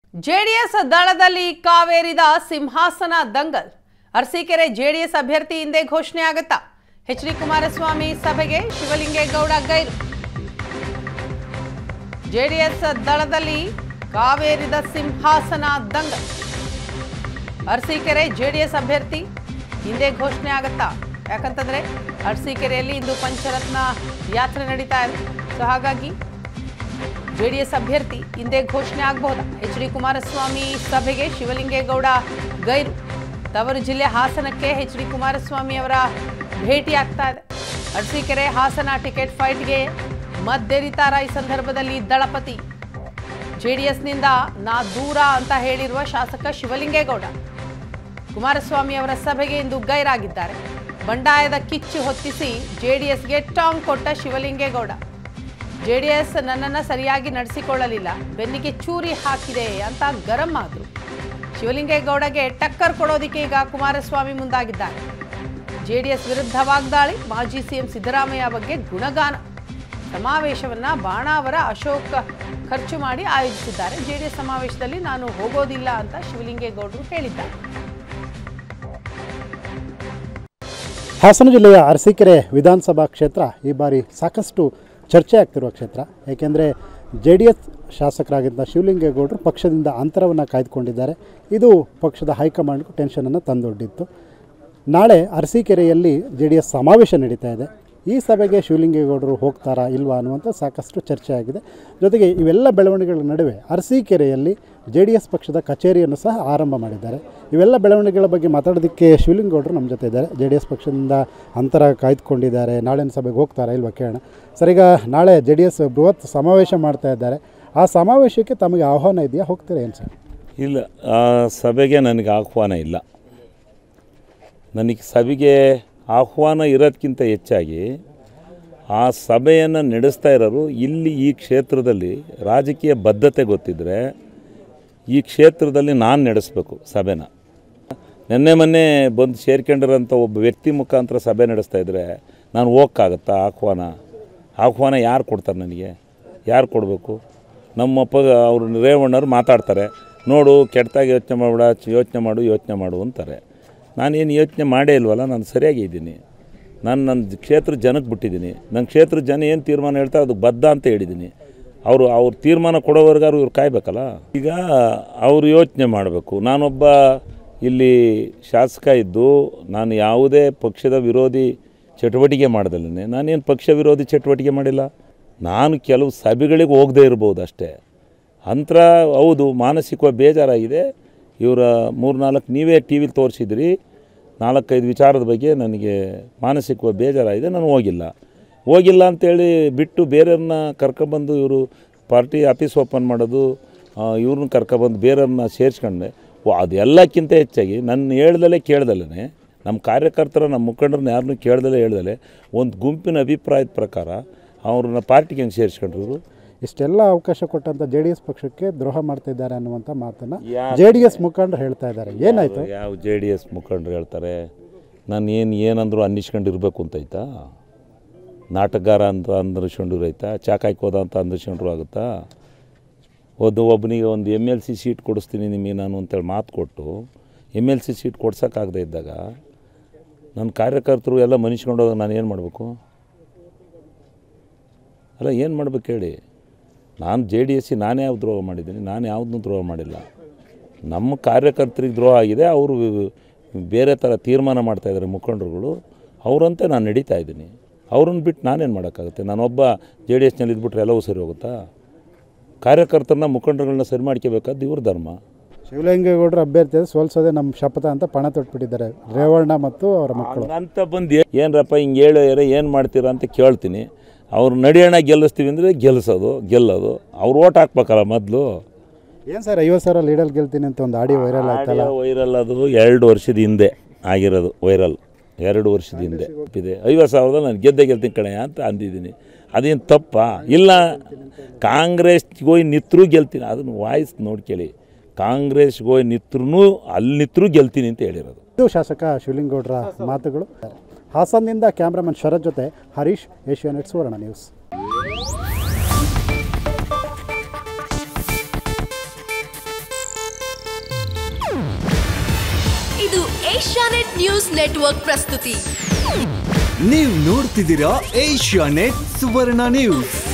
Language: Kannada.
ಜೆಡಿಎಸ್ ದಳದಲ್ಲಿ ಕಾವೇರಿದ ಸಿಂಹಾಸನ ದಂಗಲ್ ಅರಸೀಕೆರೆ ಜೆಡಿಎಸ್ ಅಭ್ಯರ್ಥಿ ಹಿಂದೆ ಘೋಷಣೆ ಆಗತ್ತಾ ಎಚ್ ಡಿ ಕುಮಾರಸ್ವಾಮಿ ಸಭೆಗೆ ಶಿವಲಿಂಗೇಗೌಡ ಗೈರು ಜೆಡಿಎಸ್ ದಳದಲ್ಲಿ ಕಾವೇರಿದ ಸಿಂಹಾಸನ ದಂಗಲ್ ಅರಸೀಕೆರೆ ಜೆಡಿಎಸ್ ಅಭ್ಯರ್ಥಿ ಹಿಂದೆ ಘೋಷಣೆ ಆಗತ್ತಾ ಯಾಕಂತಂದ್ರೆ ಅರಸೀಕೆರೆಯಲ್ಲಿ ಇಂದು ಪಂಚರತ್ನ ಯಾತ್ರೆ ನಡೀತಾ ಇದೆ ಸೊ ಹಾಗಾಗಿ ಜೆಡಿಎಸ್ ಅಭ್ಯರ್ಥಿ ಹಿಂದೆ ಘೋಷಣೆ ಆಗಬಹುದಾ ಎಚ್ ಡಿ ಕುಮಾರಸ್ವಾಮಿ ಸಭೆಗೆ ಶಿವಲಿಂಗೇಗೌಡ ಗೈರು ತವರು ಜಿಲ್ಲೆ ಹಾಸನಕ್ಕೆ ಎಚ್ ಡಿ ಕುಮಾರಸ್ವಾಮಿ ಅವರ ಭೇಟಿ ಆಗ್ತಾ ಇದೆ ಅರಸೀಕೆರೆ ಹಾಸನ ಟಿಕೆಟ್ ಫೈಟ್ಗೆ ಮದ್ದೆರಿತಾರ ಈ ಸಂದರ್ಭದಲ್ಲಿ ದಳಪತಿ ಜೆಡಿಎಸ್ನಿಂದ ನಾ ದೂರ ಅಂತ ಹೇಳಿರುವ ಶಾಸಕ ಶಿವಲಿಂಗೇಗೌಡ ಕುಮಾರಸ್ವಾಮಿ ಅವರ ಸಭೆಗೆ ಇಂದು ಗೈರಾಗಿದ್ದಾರೆ ಬಂಡಾಯದ ಕಿಚ್ಚು ಹೊತ್ತಿಸಿ ಜೆಡಿಎಸ್ಗೆ ಟಾಂಗ್ ಕೊಟ್ಟ ಶಿವಲಿಂಗೇಗೌಡ ಜೆಡಿಎಸ್ ನನ್ನನ್ನು ಸರಿಯಾಗಿ ನಡೆಸಿಕೊಳ್ಳಲಿಲ್ಲ ಬೆನ್ನಿಗೆ ಚೂರಿ ಹಾಕಿದೆ ಅಂತ ಗರಂ ಆದರು ಶಿವಲಿಂಗೇಗೌಡಗೆ ಟಕ್ಕರ್ ಕೊಡೋದಕ್ಕೆ ಈಗ ಕುಮಾರಸ್ವಾಮಿ ಮುಂದಾಗಿದ್ದಾರೆ ಜೆಡಿಎಸ್ ವಿರುದ್ಧ ವಾಗ್ದಾಳಿ ಮಾಜಿ ಸಿಎಂ ಸಿದ್ದರಾಮಯ್ಯ ಬಗ್ಗೆ ಗುಣಗಾನ ಸಮಾವೇಶವನ್ನ ಬಾಣಾವರ ಅಶೋಕ್ ಖರ್ಚು ಮಾಡಿ ಆಯೋಜಿಸಿದ್ದಾರೆ ಜೆಡಿಎಸ್ ಸಮಾವೇಶದಲ್ಲಿ ನಾನು ಹೋಗೋದಿಲ್ಲ ಅಂತ ಶಿವಲಿಂಗೇಗೌಡರು ಹೇಳಿದ್ದಾರೆ ಹಾಸನ ಜಿಲ್ಲೆಯ ಅರಸೀಕೆರೆ ವಿಧಾನಸಭಾ ಕ್ಷೇತ್ರ ಈ ಬಾರಿ ಸಾಕಷ್ಟು ಚರ್ಚೆ ಆಗ್ತಿರುವ ಕ್ಷೇತ್ರ ಏಕೆಂದರೆ ಜೆ ಡಿ ಎಸ್ ಶಾಸಕರಾಗಿದ್ದ ಶಿವಲಿಂಗೇಗೌಡರು ಪಕ್ಷದಿಂದ ಅಂತರವನ್ನು ಕಾಯ್ದುಕೊಂಡಿದ್ದಾರೆ ಇದು ಪಕ್ಷದ ಹೈಕಮಾಂಡ್ಗೂ ಟೆನ್ಷನನ್ನು ತಂದೊಡ್ಡಿತ್ತು ನಾಳೆ ಅರಸೀಕೆರೆಯಲ್ಲಿ ಜೆ ಡಿ ಎಸ್ ಸಮಾವೇಶ ನಡೀತಾ ಇದೆ ಈ ಸಭೆಗೆ ಶಿವಲಿಂಗೇಗೌಡರು ಹೋಗ್ತಾರಾ ಇಲ್ವಾ ಅನ್ನುವಂಥ ಸಾಕಷ್ಟು ಚರ್ಚೆ ಆಗಿದೆ ಜೊತೆಗೆ ಇವೆಲ್ಲ ಬೆಳವಣಿಗೆಗಳ ನಡುವೆ ಅರಸೀಕೆರೆಯಲ್ಲಿ ಜೆ ಡಿ ಎಸ್ ಪಕ್ಷದ ಕಚೇರಿಯನ್ನು ಸಹ ಆರಂಭ ಮಾಡಿದ್ದಾರೆ ಇವೆಲ್ಲ ಬೆಳವಣಿಗೆಗಳ ಬಗ್ಗೆ ಮಾತಾಡೋದಕ್ಕೆ ಶಿವಲಿಂಗೇಗೌಡರು ನಮ್ಮ ಜೊತೆ ಇದ್ದಾರೆ ಜೆ ಡಿ ಎಸ್ ಪಕ್ಷದಿಂದ ಅಂತರ ಕಾಯ್ದುಕೊಂಡಿದ್ದಾರೆ ನಾಳಿನ ಸಭೆಗೆ ಹೋಗ್ತಾರಾ ಇಲ್ವಾ ಕೇಳೋಣ ಸರ್ ಈಗ ನಾಳೆ ಜೆ ಡಿ ಎಸ್ ಬೃಹತ್ ಸಮಾವೇಶ ಮಾಡ್ತಾ ಇದ್ದಾರೆ ಆ ಸಮಾವೇಶಕ್ಕೆ ತಮಗೆ ಆಹ್ವಾನ ಇದೆಯಾ ಹೋಗ್ತೀರಾ ಏನು ಸರ್ ಇಲ್ಲ ಆ ಸಭೆಗೆ ನನಗೆ ಆಹ್ವಾನ ಇಲ್ಲ ನನಗೆ ಸಭೆಗೆ ಆಹ್ವಾನ ಇರೋದಕ್ಕಿಂತ ಹೆಚ್ಚಾಗಿ ಆ ಸಭೆಯನ್ನು ನಡೆಸ್ತಾ ಇರೋರು ಇಲ್ಲಿ ಈ ಕ್ಷೇತ್ರದಲ್ಲಿ ರಾಜಕೀಯ ಬದ್ಧತೆ ಗೊತ್ತಿದ್ದರೆ ಈ ಕ್ಷೇತ್ರದಲ್ಲಿ ನಾನು ನಡೆಸಬೇಕು ಸಭೆನ ನಿನ್ನೆ ಮೊನ್ನೆ ಬಂದು ಸೇರ್ಕೊಂಡಿರೋಂಥ ಒಬ್ಬ ವ್ಯಕ್ತಿ ಮುಖಾಂತರ ಸಭೆ ನಡೆಸ್ತಾ ಇದ್ದರೆ ನಾನು ಹೋಗೋಕ್ಕಾಗತ್ತಾ ಆಹ್ವಾನ ಆಹ್ವಾನ ಯಾರು ಕೊಡ್ತಾರೆ ನನಗೆ ಯಾರು ಕೊಡಬೇಕು ನಮ್ಮಪ್ಪ ಅವರು ರೇವಣ್ಣವ್ರು ಮಾತಾಡ್ತಾರೆ ನೋಡು ಕೆಟ್ಟದಾಗಿ ಯೋಚನೆ ಮಾಡಬೇಡ ಯೋಚನೆ ಮಾಡು ಯೋಚನೆ ಮಾಡು ಅಂತಾರೆ ನಾನೇನು ಯೋಚನೆ ಮಾಡೇ ಇಲ್ವಲ್ಲ ನಾನು ಸರಿಯಾಗಿ ಇದ್ದೀನಿ ನಾನು ನನ್ನ ಕ್ಷೇತ್ರ ಜನಕ್ಕೆ ಬಿಟ್ಟಿದ್ದೀನಿ ನನ್ನ ಕ್ಷೇತ್ರ ಜನ ಏನು ತೀರ್ಮಾನ ಹೇಳ್ತಾರೆ ಅದಕ್ಕೆ ಬದ್ಧ ಅಂತ ಹೇಳಿದ್ದೀನಿ ಅವರು ಅವ್ರ ತೀರ್ಮಾನ ಕೊಡೋವರೆಗಾರು ಇವ್ರು ಕಾಯ್ಬೇಕಲ್ಲ ಈಗ ಅವರು ಯೋಚನೆ ಮಾಡಬೇಕು ನಾನೊಬ್ಬ ಇಲ್ಲಿ ಶಾಸಕ ಇದ್ದು ನಾನು ಯಾವುದೇ ಪಕ್ಷದ ವಿರೋಧಿ ಚಟುವಟಿಕೆ ಮಾಡ್ದಲ್ಲೇ ನಾನೇನು ಪಕ್ಷ ವಿರೋಧಿ ಚಟುವಟಿಕೆ ಮಾಡಿಲ್ಲ ನಾನು ಕೆಲವು ಸಭೆಗಳಿಗೆ ಹೋಗದೇ ಇರ್ಬೋದು ಅಷ್ಟೇ ಅಂತರ ಹೌದು ಮಾನಸಿಕವಾಗಿ ಬೇಜಾರಾಗಿದೆ ಇವರ ಮೂರ್ನಾಲ್ಕು ನೀವೇ ಟಿ ವಿಲಿ ತೋರಿಸಿದ್ರಿ ನಾಲ್ಕೈದು ವಿಚಾರದ ಬಗ್ಗೆ ನನಗೆ ಮಾನಸಿಕವಾಗಿ ಬೇಜಾರಾಗಿದೆ ನಾನು ಹೋಗಿಲ್ಲ ಹೋಗಿಲ್ಲ ಅಂತೇಳಿ ಬಿಟ್ಟು ಬೇರೆಯವ್ರನ್ನ ಕರ್ಕೊಬಂದು ಇವರು ಪಾರ್ಟಿ ಆಫೀಸ್ ಓಪನ್ ಮಾಡೋದು ಇವ್ರನ್ನ ಕರ್ಕೊಬಂದು ಬೇರೆಯವ್ರನ್ನ ಸೇರಿಸ್ಕೊಂಡೆ ಓ ಅದೆಲ್ಲಕ್ಕಿಂತ ಹೆಚ್ಚಾಗಿ ನನ್ನ ಹೇಳ್ದಲೇ ಕೇಳ್ದಲೇ ನಮ್ಮ ಕಾರ್ಯಕರ್ತರ ನಮ್ಮ ಮುಖಂಡರನ್ನ ಯಾರನ್ನೂ ಕೇಳ್ದಲೇ ಹೇಳ್ದಲೆ ಒಂದು ಗುಂಪಿನ ಅಭಿಪ್ರಾಯದ ಪ್ರಕಾರ ಅವ್ರನ್ನ ಪಾರ್ಟಿಗೆ ಹೆಂಗೆ ಸೇರಿಸ್ಕೊಂಡ್ರು ಇವರು ಇಷ್ಟೆಲ್ಲ ಅವಕಾಶ ಕೊಟ್ಟಂಥ ಜೆ ಡಿ ಎಸ್ ಪಕ್ಷಕ್ಕೆ ದ್ರೋಹ ಮಾಡ್ತಾ ಇದ್ದಾರೆ ಅನ್ನುವಂಥ ಮಾತನ್ನು ಯಾಕೆ? ಜೆ ಡಿ ಎಸ್ ಮುಖಂಡರು ಹೇಳ್ತಾ ಇದ್ದಾರೆ ಏನಾಯಿತು ಯಾವ ಜೆ ಡಿ ಎಸ್ ಮುಖಂಡರು ಹೇಳ್ತಾರೆ ನಾನು ಏನು ಏನಂದ್ರು ಅನ್ನಿಸ್ಕೊಂಡಿರ್ಬೇಕು ಅಂತೈತಾ ನಾಟಕಗಾರ ಅಂತ ಅಂದ್ರಿಸ್ಕೊಂಡಿರು ಆಯ್ತಾ ಚಾಕಾಯ್ಕೋದ ಅಂತ ಅಂದ್ರಿಸ್ಕೊಂಡ್ರು ಆಗುತ್ತಾ ಒಂದು ಒಬ್ಬನಿಗೆ ಒಂದು ಎಮ್ ಎಲ್ ಸಿ ಸೀಟ್ ಕೊಡಿಸ್ತೀನಿ ನಿಮಗೆ ನಾನು ಅಂತೇಳಿ ಮಾತು ಕೊಟ್ಟು ಎಮ್ ಎಲ್ ಸಿ ಸೀಟ್ ಕೊಡ್ಸೋಕ್ಕಾಗದೇ ಇದ್ದಾಗ ನನ್ನ ಕಾರ್ಯಕರ್ತರು ಎಲ್ಲ ಮನಿಸ್ಕೊಂಡೋಗ ನಾನು ಏನು ಮಾಡಬೇಕು ಅಲ್ಲ ಏನು ಮಾಡ್ಬೇಕು ಹೇಳಿ ನಾನು ಜೆ ಡಿ ಎಸ್ಸಿ ನಾನೇ ಯಾವ ದ್ರೋಹ ಮಾಡಿದ್ದೀನಿ ನಾನು ಯಾವುದನ್ನೂ ದ್ರೋಹ ಮಾಡಿಲ್ಲ ನಮ್ಮ ಕಾರ್ಯಕರ್ತರಿಗೆ ದ್ರೋಹ ಆಗಿದೆ ಅವರು ಬೇರೆ ಥರ ತೀರ್ಮಾನ ಮಾಡ್ತಾಯಿದ್ದಾರೆ ಮುಖಂಡರುಗಳು ಅವರಂತೆ ನಾನು ನಡೀತಾ ಇದ್ದೀನಿ ಅವ್ರನ್ನ ಬಿಟ್ಟು ನಾನೇನು ಮಾಡೋಕ್ಕಾಗುತ್ತೆ ನಾನೊಬ್ಬ ಜೆ ಡಿ ಎಸ್ನಲ್ಲಿ ಇದ್ಬಿಟ್ರೆ ಎಲ್ಲವೂ ಸರಿ ಹೋಗುತ್ತಾ ಕಾರ್ಯಕರ್ತರನ್ನ ಮುಖಂಡರುಗಳನ್ನ ಸರಿ ಮಾಡ್ಕೋಬೇಕಾದ್ದು ಇವ್ರ ಧರ್ಮ ಶಿವಲಿಂಗೇಗೌಡರು ಅಭ್ಯರ್ಥಿ ಸೋಲ್ಸೋದೇ ನಮ್ಮ ಶಪಥ ಅಂತ ಪಣ ತೊಟ್ಬಿಟ್ಟಿದ್ದಾರೆ ರೇವಣ್ಣ ಮತ್ತು ಅವರ ಮಕ್ಕಳು ಅಂತ ಬಂದು ಏನರಪ್ಪ ಹಿಂಗೆ ಹೇಳೋಯ್ಯಾರ ಏನು ಮಾಡ್ತೀರಾ ಅಂತ ಕೇಳ್ತೀನಿ ಅವ್ರು ನಡಿಯೋಣ ಗೆಲ್ಲಿಸ್ತೀವಿ ಅಂದರೆ ಗೆಲ್ಲಿಸೋದು ಗೆಲ್ಲೋದು ಅವ್ರು ಓಟ್ ಹಾಕ್ಬೇಕಲ್ಲ ಮೊದಲು ಏನು ಸರ್ ಐವತ್ತು ಸಾವಿರ ಲೀಡಲ್ ಗೆಲ್ತೀನಿ ಅಂತ ಒಂದು ಆಡಿಯೋ ವೈರಲ್ ಆಯ್ತಲ್ಲ ವೈರಲ್ ಅದು ಎರಡು ವರ್ಷದ ಹಿಂದೆ ಆಗಿರೋದು ವೈರಲ್ ಎರಡು ವರ್ಷದ ಹಿಂದೆ ಇದೆ ಐವತ್ತು ಸಾವಿರದ ನಾನು ಗೆದ್ದೆ ಗೆಲ್ತೀನಿ ಕಣಯ್ಯ ಅಂತ ಅಂದಿದ್ದೀನಿ ಅದೇನು ತಪ್ಪ ಇಲ್ಲ ಕಾಂಗ್ರೆಸ್ಗೆ ಹೋಗಿ ನಿತ್ರೂ ಗೆಲ್ತೀನಿ ಅದನ್ನು ವಾಯ್ಸ್ ನೋಡ್ಕೇಳಿ ಕಾಂಗ್ರೆಸ್ಗೆ ಹೋಗಿ ನಿತ್ರೂ ಅಲ್ಲಿ ನಿತ್ರೂ ಗೆಲ್ತೀನಿ ಅಂತ ಹೇಳಿರೋದು ಇದು ಶಾಸಕ ಶಿವಲಿಂಗೌಡರ ಮಾತುಗಳು ಹಾಸನ್ನಿಂದ ಕ್ಯಾಮ್ರಾಮನ್ ಶರತ್ ಜೊತೆ ಹರೀಶ್ ಏಷ್ಯಾನೆಟ್ ಸುವರ್ಣ ನ್ಯೂಸ್ ಇದು ಏಷ್ಯಾನೆಟ್ ನ್ಯೂಸ್ ನೆಟ್ವರ್ಕ್ ಪ್ರಸ್ತುತಿ ನೀವು ನೋಡ್ತಿದ್ದೀರಾ ಏಷ್ಯಾ ನೆಟ್ ಸುವರ್ಣ ನ್ಯೂಸ್